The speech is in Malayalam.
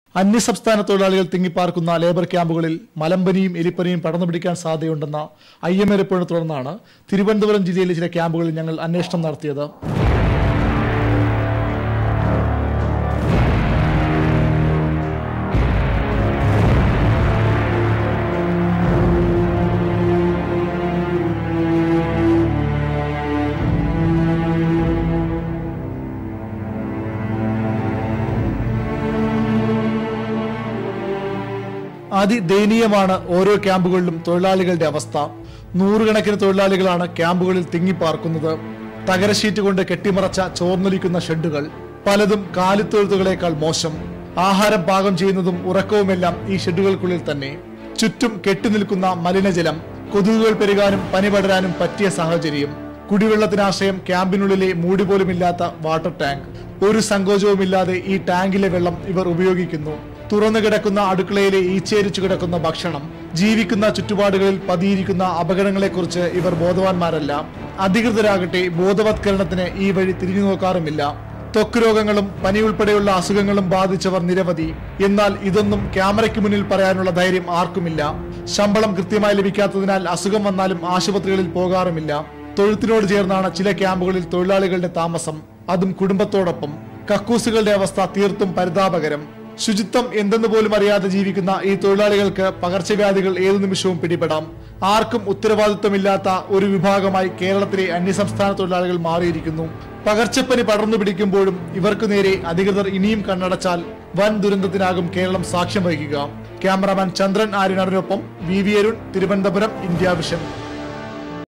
അന്യസംസ്ഥാന തൊഴിലാളികൾ തിങ്ങിപ്പാർക്കുന്ന ലേബർ ക്യാമ്പുകളിൽ മലമ്പനിയും എലിപ്പനിയും പടർന്നു പിടിക്കാൻ സാധ്യതയുണ്ടെന്ന ഐ എം എ റിപ്പോർട്ടിനെ തുടർന്നാണ് തിരുവനന്തപുരം ജില്ലയിലെ ചില ക്യാമ്പുകളിൽ ഞങ്ങൾ അന്വേഷണം നടത്തിയത് അതിദയനീയമാണ് ഓരോ ക്യാമ്പുകളിലും തൊഴിലാളികളുടെ അവസ്ഥ നൂറുകണക്കിന് തൊഴിലാളികളാണ് ക്യാമ്പുകളിൽ തിങ്ങിപ്പാർക്കുന്നത് തകര ഷീറ്റ് കൊണ്ട് കെട്ടിമറച്ച ചോർന്നൊലിക്കുന്ന ഷെഡുകൾ പലതും കാലിത്തൊഴുത്തുകളേക്കാൾ മോശം ആഹാരം പാകം ചെയ്യുന്നതും ഉറക്കവുമെല്ലാം ഈ ഷെഡുകൾക്കുള്ളിൽ തന്നെ ചുറ്റും കെട്ടിനിൽക്കുന്ന മലിനജലം കൊതുകുകൾ പെരുകാനും പനി പടരാനും പറ്റിയ സാഹചര്യം കുടിവെള്ളത്തിനാശ്രയം ക്യാമ്പിനുള്ളിലെ മൂടി പോലുമില്ലാത്ത വാട്ടർ ടാങ്ക് ഒരു സങ്കോചവുമില്ലാതെ ഈ ടാങ്കിലെ വെള്ളം ഇവർ ഉപയോഗിക്കുന്നു തുറന്നു കിടക്കുന്ന അടുക്കളയിലെ ഈച്ചേരിച്ചു കിടക്കുന്ന ഭക്ഷണം ജീവിക്കുന്ന ചുറ്റുപാടുകളിൽ പതിയിരിക്കുന്ന അപകടങ്ങളെക്കുറിച്ച് ഇവർ ബോധവാന്മാരല്ല അധികൃതരാകട്ടെ ബോധവത്കരണത്തിന് ഈ വഴി തിരിഞ്ഞു നോക്കാറുമില്ല ത്വക്ക് രോഗങ്ങളും പനി ഉൾപ്പെടെയുള്ള അസുഖങ്ങളും ബാധിച്ചവർ നിരവധി എന്നാൽ ഇതൊന്നും ക്യാമറയ്ക്ക് മുന്നിൽ പറയാനുള്ള ധൈര്യം ആർക്കുമില്ല ശമ്പളം കൃത്യമായി ലഭിക്കാത്തതിനാൽ അസുഖം വന്നാലും ആശുപത്രികളിൽ പോകാറുമില്ല തൊഴുത്തിനോട് ചേർന്നാണ് ചില ക്യാമ്പുകളിൽ തൊഴിലാളികളുടെ താമസം അതും കുടുംബത്തോടൊപ്പം കക്കൂസുകളുടെ അവസ്ഥ തീർത്തും പരിതാപകരം ശുചിത്വം എന്തെന്ന് പോലും അറിയാതെ ജീവിക്കുന്ന ഈ തൊഴിലാളികൾക്ക് പകർച്ചവ്യാധികൾ ഏതു നിമിഷവും പിടിപെടാം ആർക്കും ഉത്തരവാദിത്വമില്ലാത്ത ഒരു വിഭാഗമായി കേരളത്തിലെ അന്യസംസ്ഥാന തൊഴിലാളികൾ മാറിയിരിക്കുന്നു പകർച്ചപ്പനി പടർന്നു പിടിക്കുമ്പോഴും ഇവർക്ക് നേരെ അധികൃതർ ഇനിയും കണ്ണടച്ചാൽ വൻ ദുരന്തത്തിനാകും കേരളം സാക്ഷ്യം വഹിക്കുക ക്യാമറാമാൻ ചന്ദ്രൻ ആര്യനാടിനൊപ്പം V V Arun Thiruvananthapuram India vision